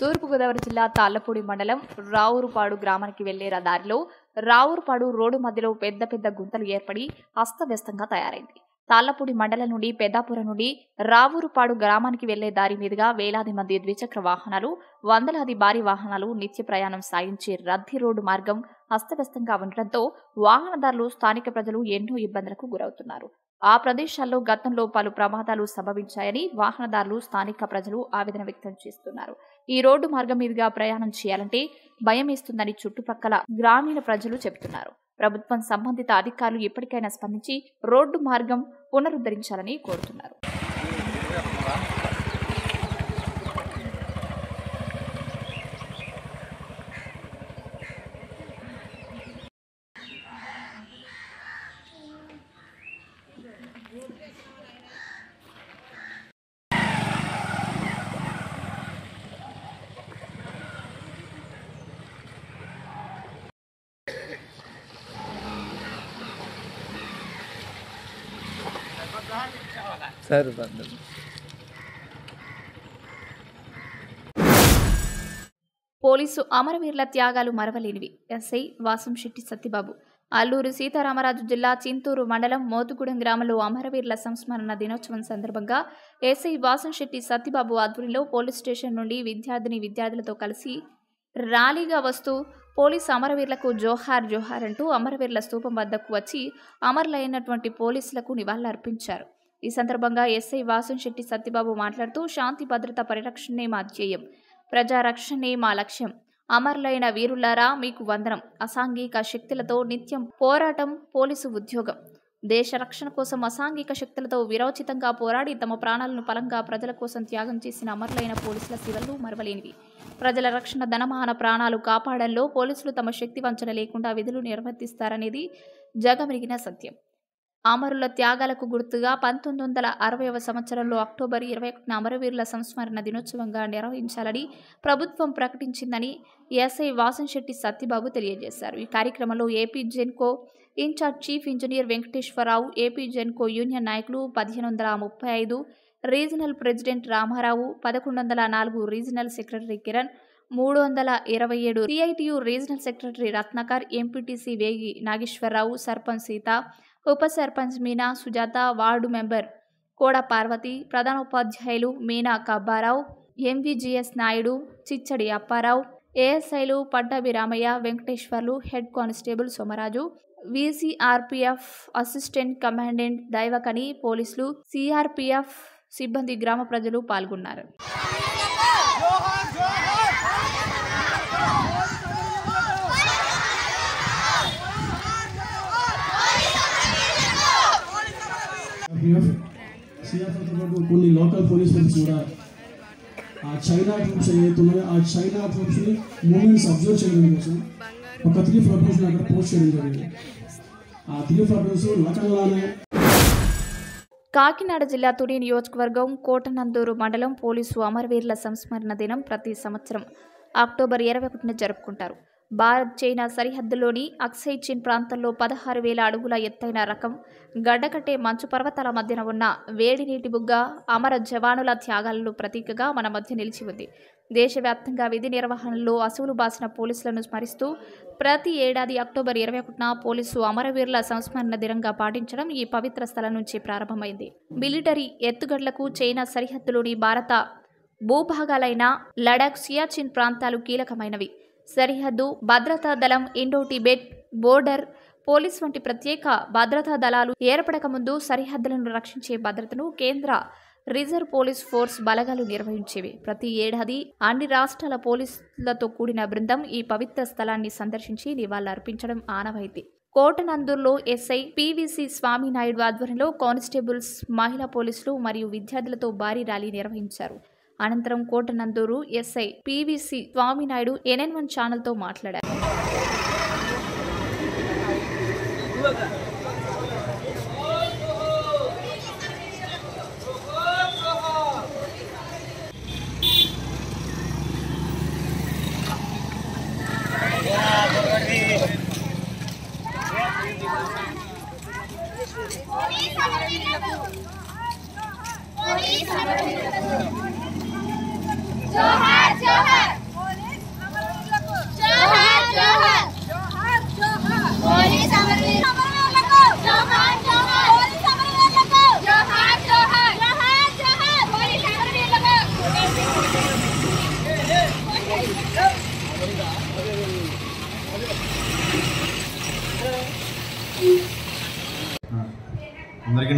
తూర్పుగోదావరి జిల్లా తాళ్లపూడి మండలం రావురుపాడు గ్రామానికి వెళ్లే దారిలో రావురుపాడు రోడ్డు మధ్యలో పెద్ద పెద్ద గుంతలు ఏర్పడి అస్తవ్యస్తంగా తయారైంది తాళ్లపూడి మండలం నుండి పెద్దాపురం నుండి రావూరుపాడు గ్రామానికి వెళ్లే దారి మీదుగా వేలాది మంది ద్విచక్ర వాహనాలు వందలాది భారీ వాహనాలు నిత్య ప్రయాణం సాగించే రద్దీ రోడ్డు మార్గం అస్తవ్యస్తంగా ఉండటంతో వాహనదారులు స్థానిక ప్రజలు ఎన్నో ఇబ్బందులకు గురవుతున్నారు ఆ ప్రదేశాల్లో గతంలో పలు ప్రమాదాలు సంభవించాయని వాహనదారులు స్థానిక ప్రజలు ఆవేదన వ్యక్తం చేస్తున్నారు ఈ రోడ్డు మార్గం మీదుగా ప్రయాణం చేయాలంటే భయం వేస్తుందని చుట్టుపక్కల గ్రామీణ ప్రజలు చెబుతున్నారు ప్రభుత్వం సంబంధిత అధికారులు ఇప్పటికైనా స్పందించి రోడ్డు మార్గం పునరుద్ధరించాలని కోరుతున్నారు సరే బంధు పోలీసు అమరవీరుల త్యాగాలు మరవలేనివి ఎస్ఐ వాసంశెట్టి సత్యబాబు అల్లూరు సీతారామరాజు జిల్లా చింతూరు మండలం మోతుగూడెం గ్రామంలో అమరవీరుల సంస్మరణ దినోత్సవం సందర్భంగా ఎస్ఐ వాసంశెట్టి సత్యబాబు ఆధ్వర్యంలో పోలీస్ స్టేషన్ నుండి విద్యార్థిని విద్యార్థులతో కలిసి ర్యాలీగా వస్తూ పోలీసు అమరవీరులకు జోహార్ జోహార్ అంటూ అమరవీరుల స్తూపం వద్దకు వచ్చి అమరులైనటువంటి పోలీసులకు నివాళులర్పించారు ఈ సందర్భంగా ఎస్ఐ వాసంశెట్టి సత్యబాబు మాట్లాడుతూ శాంతి భద్రత పరిరక్షణే మా ధ్యేయం ప్రజారక్షణే మా లక్ష్యం అమరులైన వీరులారా మీకు వందనం అసాంఘిక శక్తులతో నిత్యం పోరాటం పోలీసు ఉద్యోగం దేశ రక్షణ కోసం అసాంఘిక శక్తులతో విరోచితంగా పోరాడి తమ ప్రాణాలను పలంగా ప్రజల కోసం త్యాగం చేసిన అమరులైన పోలీసుల శివలు మరవలేనివి ప్రజల రక్షణ ధనమాన ప్రాణాలు కాపాడంలో పోలీసులు తమ శక్తి వంచన లేకుండా విధులు నిర్వర్తిస్తారనేది జగమెరిగిన సత్యం అమరుల త్యాగాలకు గుర్తుగా పంతొమ్మిది వందల అరవైవ సంవత్సరంలో అక్టోబర్ ఇరవై ఒకటిన అమరవీరుల సంస్మరణ దినోత్సవంగా నిర్వహించాలని ప్రభుత్వం ప్రకటించిందని ఎస్ఐ వాసంశెట్టి సత్యబాబు తెలియజేశారు ఈ కార్యక్రమంలో AP Genco incharge chief engineer Venkateswararao AP Genco union నాయకులు పదిహేను వందల ముప్పై ఐదు రీజనల్ ప్రెసిడెంట్ రామారావు పదకొండు వందల నాలుగు రీజనల్ సెక్రటరీ కిరణ్ మూడు వందల ఇరవై ఏడు CITU regional secretary Ratnakar MPTC Vegi Nageswararao sarpanch Sita ఉప సర్పంచ్ మీనా సుజాత వార్డు మెంబర్ కోడ పార్వతి ప్రధానోపాధ్యాయులు మీనా కబ్బారావు ఎంవిజిఎస్ నాయుడు చిచ్చడి అప్పారావు ఏఎస్ఐలు Pattabhi Ramayya Venkateswarlu head constable Somaraju VCRPF assistant commandant Daivakani పోలీసులు సిఆర్పీఎఫ్ సిబ్బంది గ్రామ ప్రజలు పాల్గొన్నారు సిఆర్పిఎఫ్ సిఆర్పిఎఫ్తో పాటు కొన్ని లోకల్ పోలీస్ ఫోర్స్ కూడా ఆ చైనా ట్రూప్స్ ఏవైతే ఉన్నాయో ఆ చైనా ట్రూప్స్ని మూమెంట్స్ అబ్జర్వ్ చేయడం కోసం ఒక త్రీ ఫోటోస్ని అక్కడ పోస్ట్ చేయడం జరిగింది ఆ త్రీ ఫోటోస్ లకంలానే కాకినాడ జిల్లా తుని నియోజకవర్గం కోటనందూరు మండలం పోలీసు అమరవీరుల సంస్మరణ దినం ప్రతి సంవత్సరం అక్టోబర్ ఇరవై ఒకటిన జరుపుకుంటారు భారత్ చైనా సరిహద్దులోని అక్సై చిన్ ప్రాంతంలో పదహారు వేల అడుగుల ఎత్తైన రకం గడ్డకట్టే మంచు పర్వతాల మధ్యన ఉన్న వేడి నీటి బుగ్గ అమర జవానుల త్యాగాలలో ప్రతీకగా మన మధ్య నిలిచి ఉంది దేశవ్యాప్తంగా విధి నిర్వహణలో అసువులు బాసిన పోలీసులను స్మరిస్తూ ప్రతి ఏడాది అక్టోబర్ ఇరవై ఒకటిన పోలీసు అమరవీరుల సంస్మరణ దినంగా పాటించడం ఈ పవిత్ర స్థలం నుంచి ప్రారంభమైంది మిలిటరీ ఎత్తుగడ్లకు చైనా సరిహద్దులోని భారత భూభాగాలైన లడాక్ సియాచిన్ ప్రాంతాలు కీలకమైనవి సరిహద్దు భద్రతా దళం ఇండో టిబెట్ బోర్డర్ పోలీస్ వంటి ప్రత్యేక భద్రతా దళాలు ఏర్పడక ముందు సరిహద్దులను రక్షించే భద్రతను కేంద్ర రిజర్వ్ పోలీస్ ఫోర్స్ బలగాలు నిర్వహించేవి ప్రతి ఏడాది అన్ని రాష్ట్రాల పోలీసులతో కూడిన బృందం ఈ పవిత్ర స్థలాన్ని సందర్శించి నివాళులర్పించడం ఆనవాయితీ కోటనందూరులో ఎస్ఐ పివిసి స్వామినాయుడు ఆధ్వర్యంలో కానిస్టేబుల్స్ మహిళా పోలీసులు మరియు విద్యార్థులతో భారీ ర్యాలీ నిర్వహించారు అనంతరం Kotanandur SI PVC Swaminaidu NN one ఛానల్తో మాట్లాడారు జోహార్ జోహార్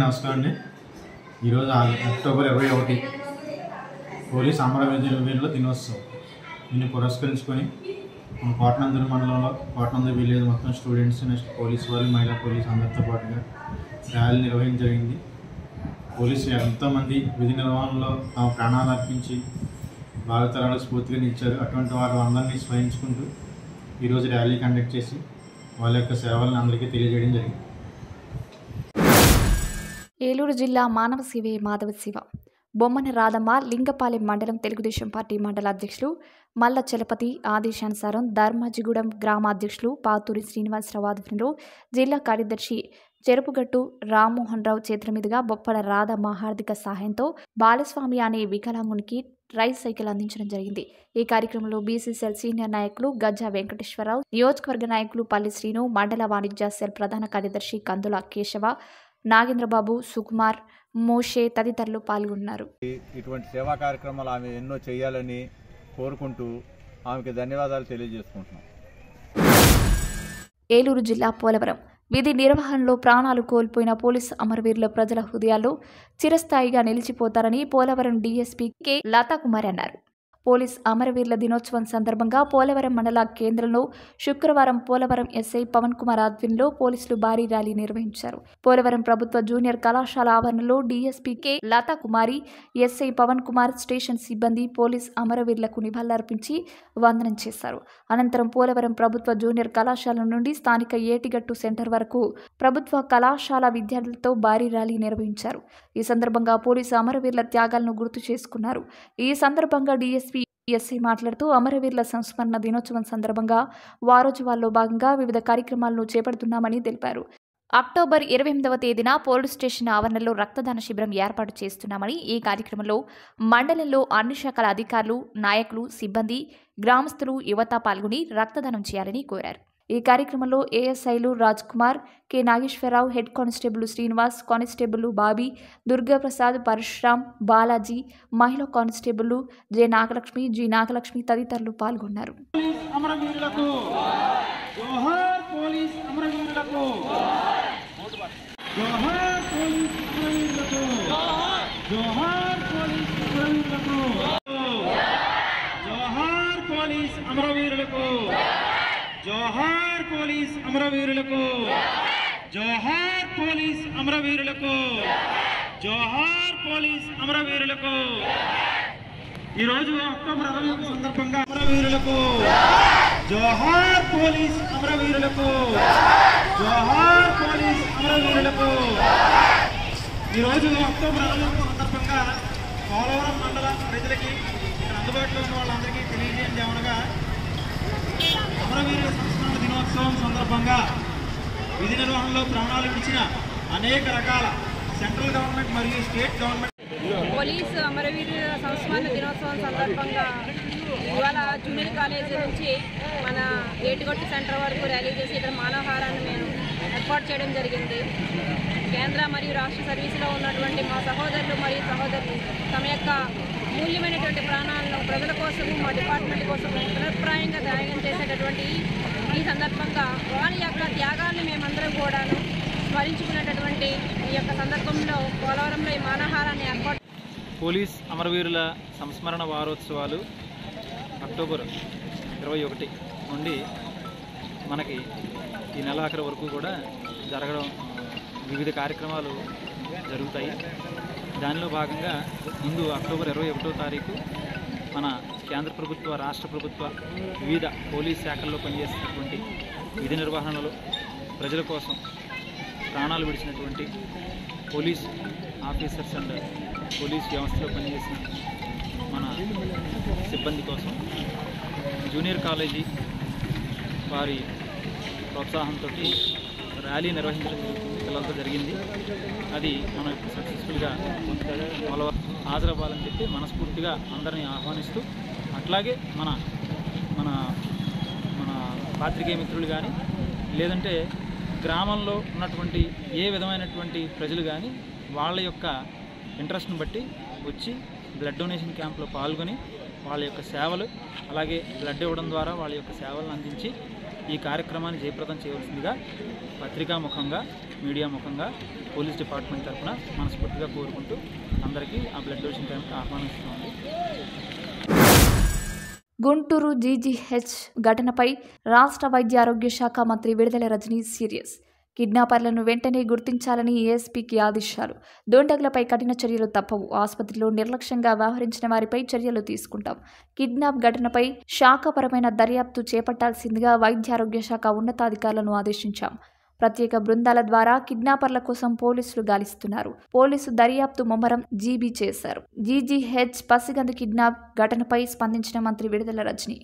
నమస్కారం అండి ఈరోజు ఆ- అక్టోబర్ ఇరవై ఒకటి పోలీస్ అమరవీరుల దినోత్సవం దీన్ని పురస్కరించుకొని మన కోటనందూరు మండలంలో కోటనందూరు విలేజ్ మొత్తం స్టూడెంట్స్ నెక్స్ట్ పోలీస్ వాళ్ళు మహిళా పోలీస్ అందరితో పాటుగా ర్యాలీ నిర్వహించడం జరిగింది పోలీసులు ఎంతోమంది విధి నిర్వహణలో తమ ప్రాణాలు అర్పించి భావితరాలకు స్ఫూర్తిగా ఇచ్చారు అటువంటి వారు అందరినీ స్మరించుకుంటూ ఈరోజు ర్యాలీ కండక్ట్ చేసి వాళ్ళ యొక్క సేవలను అందరికీ తెలియజేయడం జరిగింది ఏలూరు జిల్లా మానవ శివే మాధవ శివ బొమ్మన రాధమ్మ లింగపాలెం మండలం తెలుగుదేశం పార్టీ మండల అధ్యక్షులు మల్ల చలపతి ఆదేశానుసారం ధర్మజిగూడెం గ్రామాధ్యక్షులు పాతూరి శ్రీనివాసరావు ఆధ్వర్యంలో జిల్లా కార్యదర్శి చెరుపుగట్టు రామ్మోహన్ రావు చేతుల మీదుగా బొప్పల రాధమ్మ హార్దిక సహాయంతో బాలస్వామి అనే వికలాంగునికి రైస్ సైకిల్ అందించడం జరిగింది ఈ కార్యక్రమంలో బీసీసీఎల్ సీనియర్ నాయకులు గజ్జా వెంకటేశ్వరరావు నియోజకవర్గ నాయకులు పల్లి శ్రీను మండల వాణిజ్య సెల్ ప్రధాన కార్యదర్శి కందుల కేశవ నాగేంద్రబాబు సుకుమార్ మోషే తదితరులు పాల్గొన్నారు ఇటువంటి సేవా కార్యక్రమాలు ఆమె ఎన్నో చేయాలని కోరుకుంటూ ఆమెకి ధన్యవాదాలు తెలియజేసుకుంటున్నాం ఏలూరు జిల్లా పోలవరం విధి నిర్వహణలో ప్రాణాలు కోల్పోయిన పోలీస్ అమరవీరుల ప్రజల హృదయాల్లో చిరస్థాయిగా నిలిచిపోతారని పోలవరం డీఎస్పీ కె లతాకుమారి అన్నారు పోలీస్ అమరవీరుల దినోత్సవం సందర్భంగా పోలవరం మండల కేంద్రంలో శుక్రవారం పోలవరం ఎస్ఐ పవన్ కుమార్ ఆధ్వర్యంలో పోలీసులు భారీ ర్యాలీ నిర్వహించారు పోలవరం ప్రభుత్వ జూనియర్ కళాశాల ఆవరణలో DSP K Lathakumari SI Pavan Kumar station సిబ్బంది పోలీస్ అమరవీరులకు నివాళులర్పించి వందనం చేశారు అనంతరం పోలవరం ప్రభుత్వ జూనియర్ కళాశాల నుండి స్థానిక ఏటిగట్టు సెంటర్ వరకు ప్రభుత్వ కళాశాల విద్యార్థులతో భారీ ర్యాలీ నిర్వహించారు ఈ సందర్భంగా పోలీసు అమరవీరుల త్యాగాలను గుర్తు చేసుకున్నారు ఈ సందర్భంగా డీఎస్పీ ఎస్ఐ మాట్లాడుతూ అమరవీరుల సంస్మరణ దినోత్సవం సందర్భంగా వారోత్సవాల్లో భాగంగా వివిధ కార్యక్రమాలను చేపడుతున్నామని తెలిపారు అక్టోబర్ ఇరవై ఎనిమిదవ తేదీన పోలీస్ స్టేషన్ ఆవరణలో రక్తదాన శిబిరం ఏర్పాటు చేస్తున్నామని ఈ కార్యక్రమంలో మండలంలో అన్ని శాఖల అధికారులు నాయకులు సిబ్బంది గ్రామస్తులు యువత పాల్గొని రక్తదానం చేయాలని కోరారు ఈ కార్యక్రమంలో ఏఎస్ఐలు Raj Kumar K Nageswara Rao head constable Srinivas constable Bobby Durga Prasad Parasuram Balaji మహిళా constable J Nagalakshmi G Nagalakshmi తదితరులు పాల్గొన్నారు అమరవీరులకు జోహార్ పోలీస్ అమరవీరులకు జోహార్ పోలీస్ అమరవీరులకు జోహార్ పోలీస్ అమరవీరులకు జోహార్ పోలీస్ అమరవీరులకు జోహార్ పోలీస్ అమరవీరులకు జోహార్ పోలీస్ అమరవీరులకు జోహార్ పోలీస్ అమరవీరులకు ఈరోజు అక్టోబర్ ఇరవై ఒకటి సందర్భంగా అమరవీరులకు జోహార్ పోలీస్ అమరవీరులకు జోహార్ పోలీస్ అమరవీరులకు ఈరోజు అక్టోబర్ ఇరవై ఒకటి సందర్భంగా పోలవరం మండల ప్రజలకి ఇక్కడ అందుబాటులో ఉన్న వాళ్ళందరికీ తెలియజేయండి ఏమనగా అమరవీరుల సంస్మరణ దినోత్సవం సందర్భంగా విధి నిర్వహణలో ప్రాణాలు విడిచిన అనేక రకాల సెంట్రల్ గవర్నమెంట్ మరియు స్టేట్ గవర్నమెంట్ పోలీసు అమరవీరుల సంస్మరణ దినోత్సవం సందర్భంగా ఇవాళ జూనియర్ కాలేజీ నుంచి మన ఏటుగొట్టు సెంటర్ వరకు ర్యాలీ చేసి ఇక్కడ మానవహారాన్ని మేము ఏర్పాటు చేయడం జరిగింది కేంద్ర మరియు రాష్ట్ర సర్వీసులో ఉన్నటువంటి మా సహోదరులు మరియు సహోదరులు తమ యొక్క మూల్యమైనటువంటి ప్రాణాలను ప్రజల కోసము మా డిపార్ట్మెంట్ కోసం పునఃప్రాయంగా త్యాగం చేసేటటువంటి ఈ సందర్భంగా వారి యొక్క త్యాగాన్ని మేమందరం కూడాను స్మరించుకునేటటువంటి ఈ యొక్క సందర్భంలో పోలవరంలో ఈ మానహారాన్ని ఏర్పాటు పోలీస్ అమరవీరుల సంస్మరణ వారోత్సవాలు అక్టోబర్ ఇరవై ఒకటి నుండి మనకి ఈ నెలాఖరు వరకు కూడా జరగడం వివిధ కార్యక్రమాలు జరుగుతాయి దానిలో భాగంగా ముందు అక్టోబర్ ఇరవై ఒకటో తారీఖు మన కేంద్ర ప్రభుత్వ రాష్ట్ర ప్రభుత్వ వివిధ పోలీస్ శాఖల్లో పనిచేస్తున్నటువంటి విధి నిర్వహణలో ప్రజల కోసం ప్రాణాలు విడిచినటువంటి పోలీస్ ఆఫీసర్స్ అండ్ పోలీస్ వ్యవస్థలో పనిచేసిన మన సిబ్బంది కోసం జూనియర్ కాలేజీ వారి ప్రోత్సాహంతో ర్యాలీ నిర్వహించడం జరుగుతుంది పిల్లలతో జరిగింది అది మనం ఇప్పుడు సక్సెస్ఫుల్గా వాళ్ళ హాజరవ్వాలని చెప్పి మనస్ఫూర్తిగా అందరినీ ఆహ్వానిస్తూ అట్లాగే మన మన మన పాత్రికేయ మిత్రులు కానీ లేదంటే గ్రామంలో ఉన్నటువంటి ఏ విధమైనటువంటి ప్రజలు కానీ వాళ్ళ యొక్క ఇంట్రెస్ట్ని బట్టి వచ్చి బ్లడ్ డొనేషన్ క్యాంప్లో పాల్గొని వాళ్ళ యొక్క సేవలు అలాగే బ్లడ్ ఇవ్వడం ద్వారా వాళ్ళ యొక్క సేవలను అందించి ఈ కార్యక్రమాన్ని జయప్రదం చేయవలసిందిగా పత్రికా ముఖంగా మీడియా ముఖంగా పోలీస్ డిపార్ట్మెంట్ తరఫున మనస్ఫూర్తిగా కోరుకుంటూ అందరికీ ఆ బ్లడ్ డొనేషన్ క్యాంప్కి ఆహ్వానిస్తున్నామండి గుంటూరు జీజీహెచ్ ఘటనపై రాష్ట్ర వైద్య ఆరోగ్య శాఖ మంత్రి విడుదల రజనీ సీరియస్ కిడ్నాపర్లను వెంటనే గుర్తించాలని ఏఎస్పీకి ఆదేశాలు దోండగులపై కఠిన చర్యలు తప్పవు ఆసుపత్రిలో నిర్లక్ష్యంగా వ్యవహరించిన వారిపై చర్యలు తీసుకుంటాం కిడ్నాప్ ఘటనపై శాఖపరమైన దర్యాప్తు చేపట్టాల్సిందిగా వైద్య ఆరోగ్య శాఖ ఉన్నతాధికారులను ఆదేశించాం ప్రత్యేక బృందాల ద్వారా కిడ్నాపర్ల కోసం పోలీసులు గాలిస్తున్నారు పోలీసు దర్యాప్తు ముమ్మరం జీబీ చేశారు జీజీహెచ్ పసిగందు కిడ్నాప్ ఘటనపై స్పందించిన మంత్రి విడుదల రజని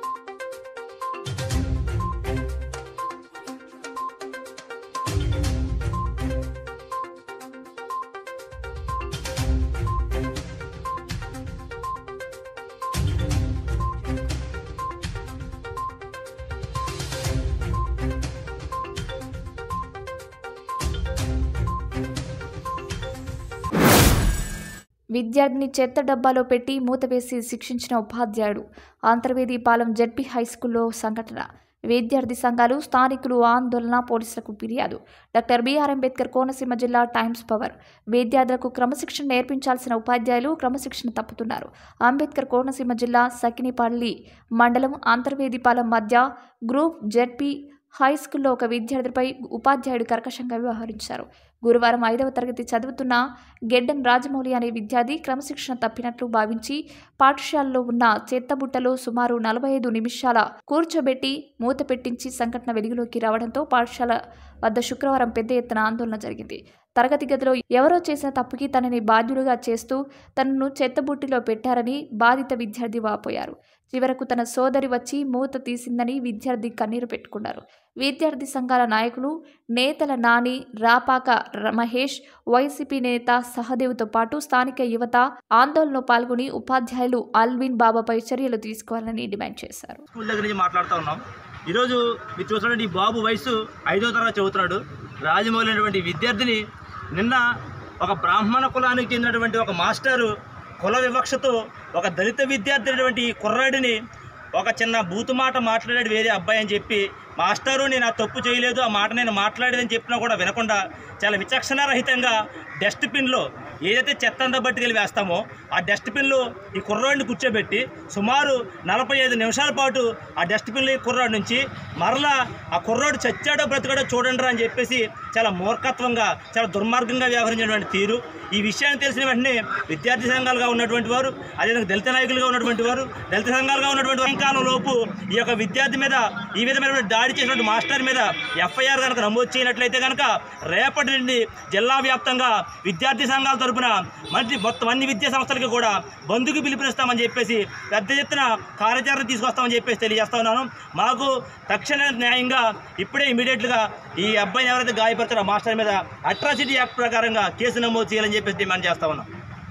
విద్యార్థిని చెత్త డబ్బాలో పెట్టి మూతవేసి శిక్షించిన ఉపాధ్యాయుడు అంతర్వేది పాలెం జడ్పీ హైస్కూల్లో సంఘటన విద్యార్థి సంఘాలు స్థానికులు ఆందోళన పోలీసులకు ఫిర్యాదు డాక్టర్ బిఆర్ అంబేద్కర్ కోనసీమ జిల్లా టైమ్స్ పవర్ విద్యార్థులకు క్రమశిక్షణ నేర్పించాల్సిన ఉపాధ్యాయులు క్రమశిక్షణ తప్పుతున్నారు అంబేద్కర్ కోనసీమ జిల్లా సకినిపల్లి మండలం అంతర్వేదిపాలెం మధ్య గ్రూప్ జెడ్పీ హై స్కూల్లో ఒక విద్యార్థిపై ఉపాధ్యాయుడు కర్కశంగా వ్యవహరించారు గురువారం ఐదవ తరగతి చదువుతున్న గెడ్డం రాజమౌళి అనే విద్యార్థి క్రమశిక్షణ తప్పినట్లు భావించి పాఠశాలలో ఉన్న చెత్తబుట్టలో సుమారు నలభై ఐదు నిమిషాల కూర్చోబెట్టి మూత పెట్టించి సంఘటన వెలుగులోకి రావడంతో పాఠశాల వద్ద శుక్రవారం పెద్ద ఎత్తున ఆందోళన జరిగింది తరగతి గదిలో ఎవరో చేసిన తప్పుకి తనని బాధ్యుడిగా చేస్తూ తనను చెత్తబుట్టిలో పెట్టారని బాధిత విద్యార్థి వాపోయారు చివరకు తన సోదరి వచ్చి మూత తీసిందని విద్యార్థి కన్నీరు పెట్టుకున్నారు విద్యార్థి సంఘాల నాయకులు నేతల నాని రాపాక ర- మహేష్ వైసీపీ నేత సహదేవ్తో పాటు స్థానిక యువత ఆందోళనలో పాల్గొని ఉపాధ్యాయులు అల్విన్ బాబాపై చర్యలు తీసుకోవాలని డిమాండ్ చేశారు స్కూల్ దగ్గర నుంచి మాట్లాడుతూ ఉన్నాం ఈరోజు మీరు చూసినటువంటి ఈ బాబు వయసు ఐదో తరగతి చదువుతున్నాడు రాజమౌళి అనేటువంటి విద్యార్థిని నిన్న ఒక బ్రాహ్మణ కులానికి చెందినటువంటి ఒక మాస్టారు కుల వివక్షతో ఒక దళిత విద్యార్థి అయినటువంటి ఈ కుర్రాడిని ఒక చిన్న బూతు మాట మాట్లాడాడు వేరే అబ్బాయి అని చెప్పి మాస్టారు నేను ఆ తప్పు చేయలేదు ఆ మాట నేను మాట్లాడేదని చెప్పినా కూడా వినకుండా చాలా విచక్షణారహితంగా డస్ట్బిన్లో ఏదైతే చెత్త అంతా పట్టుకెళ్ళి వేస్తామో ఆ డస్ట్బిన్లో ఈ కుర్రాడిని కూర్చోబెట్టి సుమారు నలభై ఐదు నిమిషాల పాటు ఆ డస్ట్బిన్లో ఈ కుర్రాడు నుంచి మరలా ఆ కుర్రాడు చచ్చాడో బ్రతికాడో చూడండి అని చెప్పేసి చాలా మూర్ఖత్వంగా చాలా దుర్మార్గంగా వ్యవహరించినటువంటి తీరు ఈ విషయాన్ని తెలిసిన వెంటనే విద్యార్థి సంఘాలుగా ఉన్నటువంటి వారు అదేవిధంగా దళిత నాయకులుగా ఉన్నటువంటి వారు దళిత సంఘాలుగా ఉన్నటువంటి సాయంకాలం లోపు ఈ యొక్క విద్యార్థి మీద ఈ విధమైన దాడి చేసినటువంటి మాస్టర్ మీద ఎఫ్ఐఆర్ కనుక నమోదు చేయనట్లయితే కనుక రేపటి నుండి జిల్లా వ్యాప్తంగా విద్యార్థి సంఘాల తరపున మంచి మొత్తం అన్ని విద్యా సంస్థలకి కూడా బంధుకు పిలుపునిస్తామని చెప్పేసి పెద్ద ఎత్తున కార్యాచరణ తీసుకొస్తామని చెప్పేసి తెలియజేస్తా ఉన్నాను మాకు తక్షణ న్యాయంగా ఇప్పుడే ఇమీడియట్గా ఈ అబ్బాయిని ఎవరైతే గాయపడతారో ఆ మాస్టర్ మీద అట్రాసిటీ యాక్ట్ ప్రకారంగా కేసు నమోదు చేయాలని చెప్పేసి డిమాండ్ చేస్తా ఉన్నాం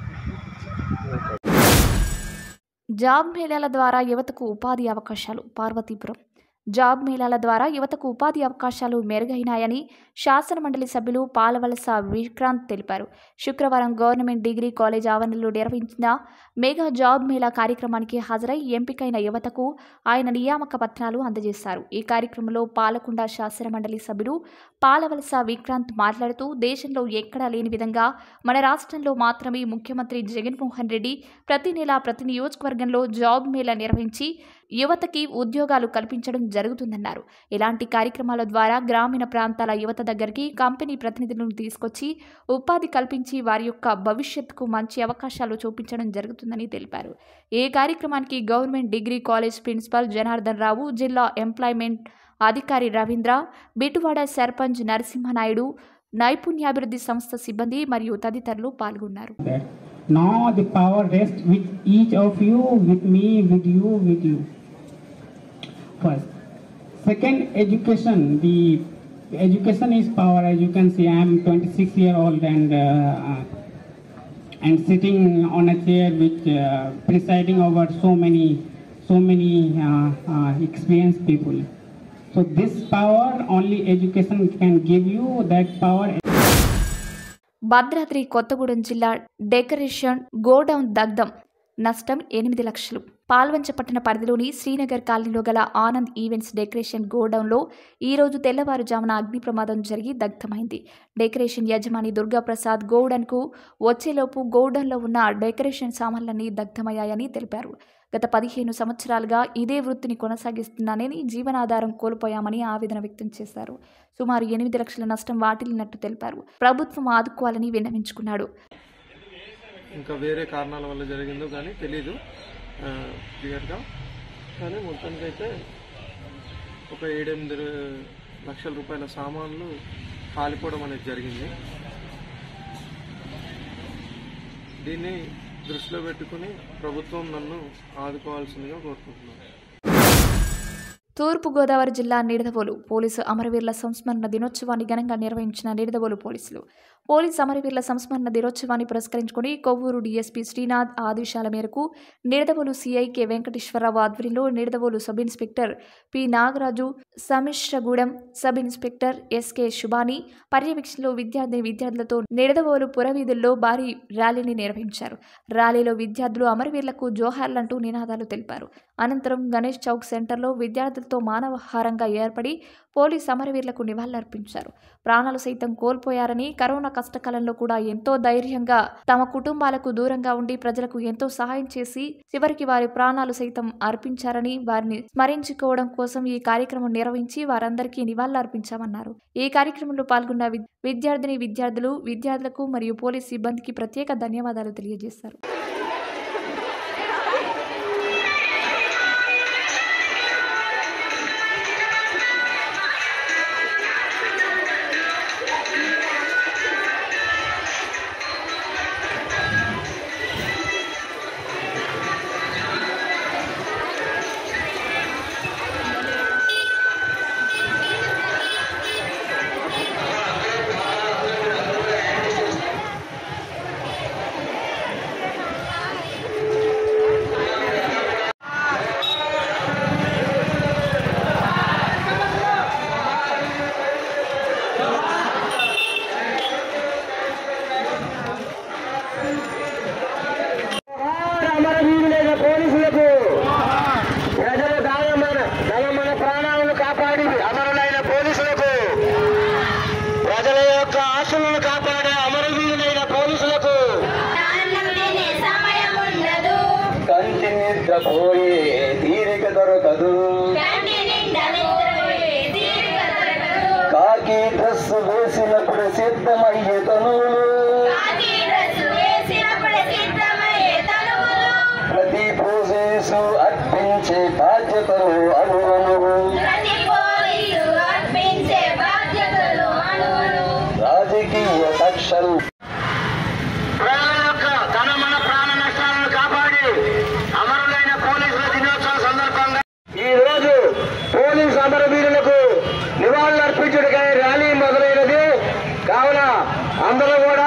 జాబ్ మేళాల ద్వారా యువతకు ఉపాధి అవకాశాలు పార్వతీపురం జాబ్ మేళాల ద్వారా యువతకు ఉపాధి అవకాశాలు మెరుగైనాయని శాసనమండలి సభ్యులు పాలవలస విక్రాంత్ తెలిపారు శుక్రవారం గవర్నమెంట్ డిగ్రీ కాలేజ్ ఆవరణలో నిర్వహించిన మెగా జాబ్ మేళా కార్యక్రమానికి హాజరై ఎంపికైన యువతకు ఆయన నియామక పత్రాలు అందజేశారు ఈ కార్యక్రమంలో పాలకొండ శాసనమండలి సభ్యులు పాలవలస విక్రాంత్ మాట్లాడుతూ దేశంలో ఎక్కడా లేని విధంగా మన రాష్ట్రంలో మాత్రమే ముఖ్యమంత్రి జగన్మోహన్ రెడ్డి ప్రతి నెల ప్రతి నియోజకవర్గంలో జాబ్ మేళా నిర్వహించి యువతకి ఉద్యోగాలు కల్పించడం జరుగుతుందన్నారు ఇలాంటి కార్యక్రమాల ద్వారా గ్రామీణ ప్రాంతాల యువత దగ్గరికి కంపెనీ ప్రతినిధులను తీసుకొచ్చి ఉపాధి కల్పించి వారి యొక్క భవిష్యత్తుకు మంచి అవకాశాలు చూపించడం జరుగుతుందని తెలిపారు ఈ కార్యక్రమానికి government degree college principal Janardhan Rao జిల్లా ఎంప్లాయ్మెంట్ అధికారి రవీంద్ర బిటువాడ సర్పంచ్ నరసింహనాయుడు నైపుణ్యాభివృద్ధి సంస్థ సిబ్బంది మరియు తదితరులు పాల్గొన్నారు that now the power rests with each of you, with me, with you, with you. First. Second, education. The education is power. As you can see, I am 26 year old and uh, uh, and sitting on a chair which uh, presiding over so many so many uh, uh, experienced people. So this power only education can give you. That power Bhadradri Kothagudem జిల్లా decoration godown దగ్ధం నష్టం ఎనిమిది లక్షలు పాల్వంచ పట్టణ పరిధిలోని శ్రీనగర్ కాలనీలో గల Anand events decoration గోడౌన్లో ఈ రోజు తెల్లవారుజామున అగ్ని ప్రమాదం జరిగి దగ్ధమైంది డెకరేషన్ యజమాని దుర్గాప్రసాద్ గోడన్కు వచ్చేలోపు గోడౌన్లో ఉన్న డెకరేషన్ సామాన్లన్నీ దగ్ధమయ్యాయని తెలిపారు గత పదిహేను సంవత్సరాలుగా ఇదే వృత్తిని కొనసాగిస్తున్నానని జీవనాధారం కోల్పోయామని ఆవేదన వ్యక్తం చేశారు సుమారు ఎనిమిది లక్షల నష్టం వాటిల్లినట్టు తెలిపారు ప్రభుత్వం ఆదుకోవాలని విన్నవించుకున్నాడు ఇంకా వేరే కారణాల వల్ల జరిగిందో కానీ తెలీదు క్లియర్గా కానీ మొత్తానికి అయితే ఒక ఏడెనిమిది లక్షల రూపాయల సామాన్లు కాలిపోవడం అనేది జరిగింది దీన్ని దృష్టిలో పెట్టుకుని ప్రభుత్వం నన్ను ఆదుకోవాల్సిందిగా కోరుకుంటున్నాను తూర్పుగోదావరి జిల్లా నిడదవోలు పోలీసు అమరవీరుల సంస్మరణ దినోత్సవాన్ని ఘనంగా నిర్వహించిన నిడదవోలు పోలీసులు పోలీస్ అమరవీరుల సంస్మరణ దినోత్సవాన్ని పురస్కరించుకుని కొవ్వూరు డీఎస్పీ శ్రీనాథ్ ఆదేశాల మేరకు నిడదవోలు సిఐ కె వెంకటేశ్వరరావు ఆధ్వర్యంలో Nidadavolu sub inspector P Nagaraju Samisragudem sub inspector SK Subhani పర్యవేక్షణలో విద్యార్థిని విద్యార్థులతో నిడదవోలు పురవీధుల్లో భారీ ర్యాలీని నిర్వహించారు ర్యాలీలో విద్యార్థులు అమరవీరులకు జోహార్లంటూ నినాదాలు తెలిపారు అనంతరం గణేష్ చౌక్ సెంటర్లో విద్యార్థులతో మానవహారంగా ఏర్పడి పోలీస్ అమరవీరులకు నివాళులర్పించారు ప్రాణాలు సైతం కోల్పోయారని కరోనా కష్టకాలంలో కూడా ఎంతో ధైర్యంగా తమ కుటుంబాలకు దూరంగా ఉండి ప్రజలకు ఎంతో సహాయం చేసి చివరికి వారి ప్రాణాలు సైతం అర్పించారని వారిని స్మరించుకోవడం కోసం ఈ కార్యక్రమం నిర్వహించి వారందరికీ నివాళులర్పించామన్నారు ఈ కార్యక్రమంలో పాల్గొన్న విద్- విద్యార్థిని విద్యార్థులు విద్యార్థులకు మరియు పోలీస్ సిబ్బందికి ప్రత్యేక ధన్యవాదాలు తెలియజేశారు అమరవీరులైన పోలీసులకు ప్రజల దానమైన ధనమైన ప్రాణాలను కాపాడి అమరులైన పోలీసులకు ప్రజల యొక్క ఆశలను కాపాడే అమరవీరులైన పోలీసులకు కంటి నిద్రపోయే తీరిక దొరకదు కాకి డ్రెస్ వేసినప్పుడు సిద్ధమయ్యే తనువులు ప్రతి పోలీసు అర్పించే బాధ్యతలు అనువనువు రాజకీయ కక్షలు ప్రజల యొక్క ధనమన ప్రాణ నష్టాలను కాపాడి అమరులైన పోలీసుల దినోత్సవం సందర్భంగా ఈ రోజు పోలీసు అమరవీరులకు నివాళులు అర్పించడానికి ర్యాలీ మొదలైనది కావున అందరూ కూడా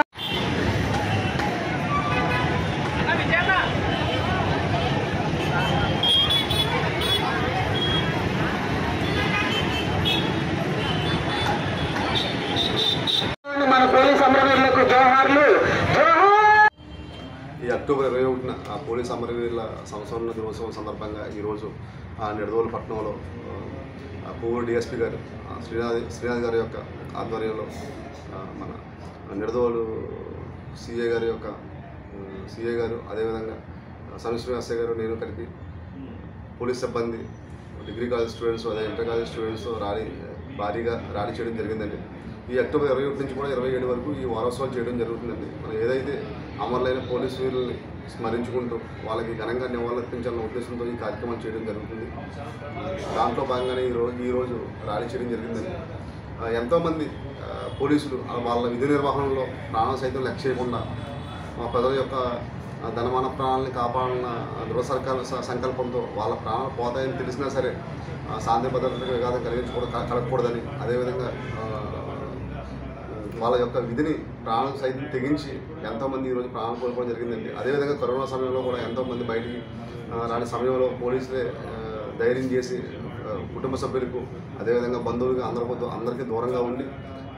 మన పోలీస్ అమరవీరులకు జోహార్లు జోహార్ ఈ అక్టోబర్ ఇరవై ఒకటిన ఆ పోలీస్ అమరవీరుల సంవత్సరం దినోత్సవం సందర్భంగా ఈరోజు ఆ నిడదవోలు పట్టణంలో ఆ పువ్వురు డిఎస్పీ గారు ఆ శ్రీనాథ్ శ్రీనాథ్ గారి యొక్క ఆధ్వర్యంలో ఆ, మన నిడదవోలు సిఏ గారి యొక్క సిఏ గారు అదేవిధంగా సమి శ్రీనివాసయ్య గారు నేను కలిపి పోలీస్ సిబ్బంది డిగ్రీ కాలేజ్ స్టూడెంట్స్ అదే ఇంటర్ కాలేజ్ స్టూడెంట్స్ ర్యాలీ భారీగా ర్యాలీ చేయడం జరిగిందండి ఈ అక్టోబర్ ఇరవై ఒకటి నుంచి కూడా ఇరవై ఏడు వరకు ఈ వారోత్సవాలు చేయడం జరుగుతుందండి మనం ఏదైతే అమరులైన పోలీసు వీరుల్ని స్మరించుకుంటూ వాళ్ళకి ఘనంగా నివాళులర్పించాలన్న ఉద్దేశంతో ఈ కార్యక్రమం చేయడం జరుగుతుంది దాంట్లో భాగంగానే ఈ రోజు ఈరోజు ర్యాలీ చేయడం జరిగిందండి ఆ, ఎంతోమంది ఆ, పోలీసులు ఆ, వాళ్ళ విధి నిర్వహణలో ప్రాణం సైతం లెక్క చేయకుండా మా ప్రజల యొక్క ఆ, ధనమాన ప్రాణాలని కాపాడాలన్న దృఢ సర్కార స- సంకల్పంతో వాళ్ళ ప్రాణాలు పోతాయని తెలిసినా సరే ఆ, శాంతి భద్రతకు విఘాతం కలిగించకూడదు క- కలగకూడదని అదేవిధంగా ఆ, వాళ్ళ యొక్క విధిని ప్రాణం సైతం తెగించి ఎంతోమంది ఈరోజు ప్రాణాలు కోల్పోవడం జరిగిందండి అదేవిధంగా కరోనా సమయంలో కూడా ఎంతోమంది బయటికి ఆ, రాని సమయంలో పోలీసులే ఆ, ధైర్యం చేసి ఆ, కుటుంబ సభ్యులకు అదేవిధంగా బంధువులకు అందరికీ అందరికీ దూరంగా ఉండి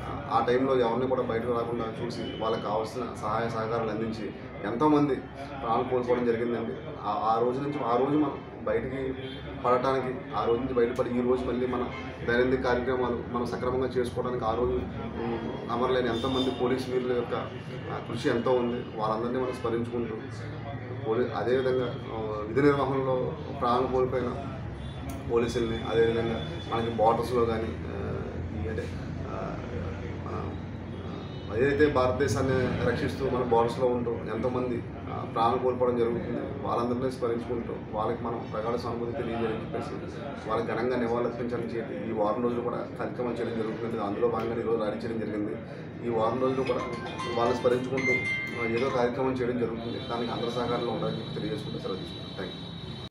ఆ టైంలో ఎవరిని కూడా బయటకు రాకుండా చూసి వాళ్ళకి కావాల్సిన సహాయ సహకారాలు అందించి ఎంతోమంది ప్రాణాలు కోల్పోవడం జరిగిందండి ఆ- ఆ రోజు నుంచి ఆ రోజు మనం బయటికి పడటానికి ఆ రోజు నుంచి బయటపడి ఈ రోజు మళ్ళీ మన దైనందిక కార్యక్రమాలు మనం సక్రమంగా చేసుకోవడానికి ఆ రోజు ఉమ్, అమరలేని ఎంతోమంది పోలీసు వీరుల యొక్క ఆ, కృషి ఎంతో ఉంది వాళ్ళందరినీ మనం స్మరించుకుంటూ పోలీ అదేవిధంగా ఆ, విధి నిర్వహణలో ప్రాణాలు కోల్పోయిన పోలీసుల్ని అదేవిధంగా మనకి బార్డర్స్లో కానీ ఈ అంటే ఆ, మన ఆ, ఏదైతే భారతదేశాన్ని రక్షిస్తూ మన బార్డర్స్లో ఉంటూ ఎంతోమంది ఆ, ప్రాణాలు కోల్పోవడం జరుగుతుంది వాళ్ళందరినీ స్మరించుకుంటూ వాళ్ళకి మనం ప్రగాఢ సానుభూతి తెలియజేయని చెప్పేసి వాళ్ళకి ఘనంగా నివాళులర్పించాలని చెప్పి ఈ వారం రోజులు కూడా కార్యక్రమం చేయడం జరుగుతుంది అందులో భాగంగా ఈరోజు ర్యాలీ చేయడం జరిగింది ఈ వారం రోజులు కూడా వాళ్ళని స్మరించుకుంటూ ఆ, ఏదో కార్యక్రమం చేయడం జరుగుతుంది దానికి అందరి సహకారంలో ఉండాలని చెప్పి తెలియజేసుకుంటూ సెలవు తీసుకుంటాం థ్యాంక్ యూ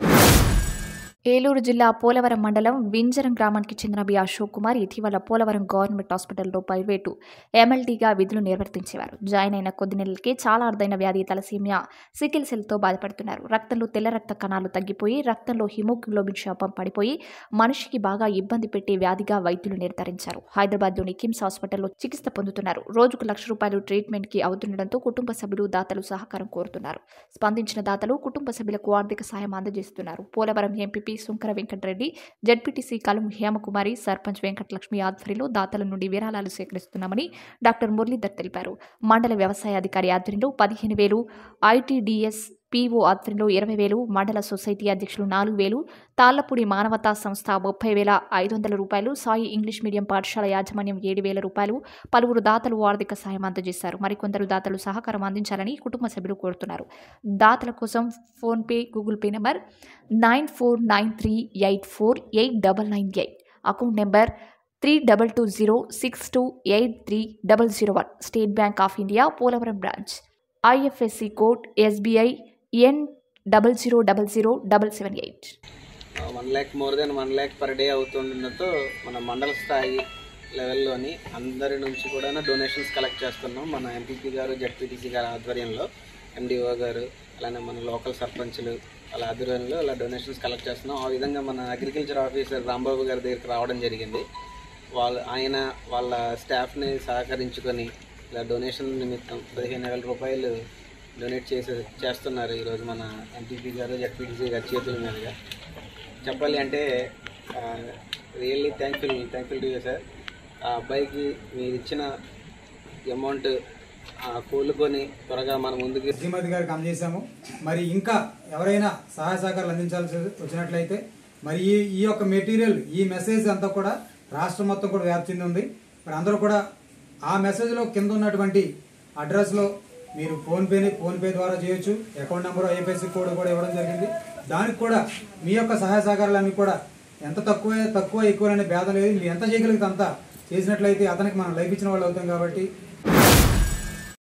ఏలూరు జిల్లా పోలవరం మండలం వింజరం గ్రామానికి చెందిన బి అశోక్ కుమార్ ఇటీవల పోలవరం గవర్నమెంట్ హాస్పిటల్లో ప్రైవేటు ఎమ్మెల్టీగా విధులు నిర్వర్తించేవారు జాయిన్ అయిన కొద్ది నెలలకే చాలా అరుదైన వ్యాధి తలసీమియా సికిల్ సెల్తో బాధపడుతున్నారు రక్తంలో తెల్ల రక్త కణాలు తగ్గిపోయి రక్తంలో హిమోగ్లోబిన్ శాపం పడిపోయి మనిషికి బాగా ఇబ్బంది పెట్టే వ్యాధిగా వైద్యులు నిర్ధారించారు హైదరాబాద్లోని కిమ్స్ హాస్పిటల్లో చికిత్స పొందుతున్నారు రోజుకు లక్ష రూపాయలు ట్రీట్మెంట్కి అవుతుండటంతో కుటుంబ సభ్యులు దాతలు సహకారం కోరుతున్నారు స్పందించిన దాతలు కుటుంబ సభ్యులకు ఆర్థిక సాయం అందజేస్తున్నారు పోలవరం ఎంపీపీ సుంకర వెంకటరెడ్డి జడ్పీటీసీ కలం హేమకుమారి సర్పంచ్ వెంకటలక్ష్మి ఆధ్వర్యంలో దాతల నుండి విరాళాలు సేకరిస్తున్నామని డాక్టర్ మురళీధర్ తెలిపారు మండల వ్యవసాయ అధికారి ఆధ్వర్యంలో పదిహేను వేలు ఐటీడీఎస్ పీఓ ఆధ్వర్యంలో ఇరవై వేలు మండల సొసైటీ అధ్యక్షులు నాలుగు వేలు తాళ్లపూడి మానవతా సంస్థ ముప్పై వేల ఐదు వందల రూపాయలు సాయి ఇంగ్లీష్ మీడియం పాఠశాల యాజమాన్యం ఏడు వేల రూపాయలు పలువురు దాతలు ఆర్థిక సాయం అందజేశారు మరికొందరు దాతలు సహకారం అందించాలని కుటుంబ సభ్యులు కోరుతున్నారు దాతల కోసం PhonePe Google Pay number nine four nine three eight four eight double nine eight account number three double two zero six two eight three double zero one State Bank of India Polavaram branch IFSC code SBI N double zero double zero double seven eight one lakh more than one lakh per day అవుతుండడంతో మన మండల స్థాయి లెవెల్లోని అందరి నుంచి కూడా donations collect చేస్తున్నాం మన MPP గారు జడ్పీటీసీ గారి ఆధ్వర్యంలో ఎండిఓ గారు అలానే మన లోకల్ సర్పంచులు వాళ్ళ ఆధ్వర్యంలో ఇలా డొనేషన్స్ కలెక్ట్ చేస్తున్నాం ఆ విధంగా మన అగ్రికల్చర్ ఆఫీసర్ రాంబాబు గారి దగ్గరికి రావడం జరిగింది వాళ్ళ ఆయన వాళ్ళ స్టాఫ్ని సహకరించుకొని ఇలా డొనేషన్ నిమిత్తం పదిహేను వేల రూపాయలు డొనేట్ చేసి చేస్తున్నారు ఈరోజు మన ఎంపీపీ గారు జడ్పీటీసీ గారి చేతుల మీదుగా చెప్పాలి అంటే really thankful thankful to you sir ఆ అబ్బాయికి మీరు ఇచ్చిన అమౌంట్ కోలుకొని త్వరగా మన ముందుకు శ్రీమతి గారికి అందజేశాము మరి ఇంకా ఎవరైనా సహాయ సహకారాలు అందించాల్సి వచ్చినట్లయితే మరి ఈ ఈ యొక్క మెటీరియల్ ఈ మెసేజ్ అంతా కూడా రాష్ట్రం మొత్తం కూడా వ్యాప్తి చెంది ఉంది మరి అందరూ కూడా ఆ మెసేజ్లో కింద ఉన్నటువంటి అడ్రస్లో మీరు ఫోన్పేని ఫోన్పే ద్వారా చేయొచ్చు అకౌంట్ నెంబర్ ఐఎఫ్ఎస్సి కోడ్ కూడా ఇవ్వడం జరిగింది దానికి కూడా మీ యొక్క సహాయ సహకారాలన్నీ కూడా ఎంత తక్కువ తక్కువ ఎక్కువ అనే భేదం లేదు మీరు ఎంత చేయగలిగితే అంత చేసినట్లయితే అతనికి మనం లైఫ్ ఇచ్చిన వాళ్ళు అవుతాం కాబట్టి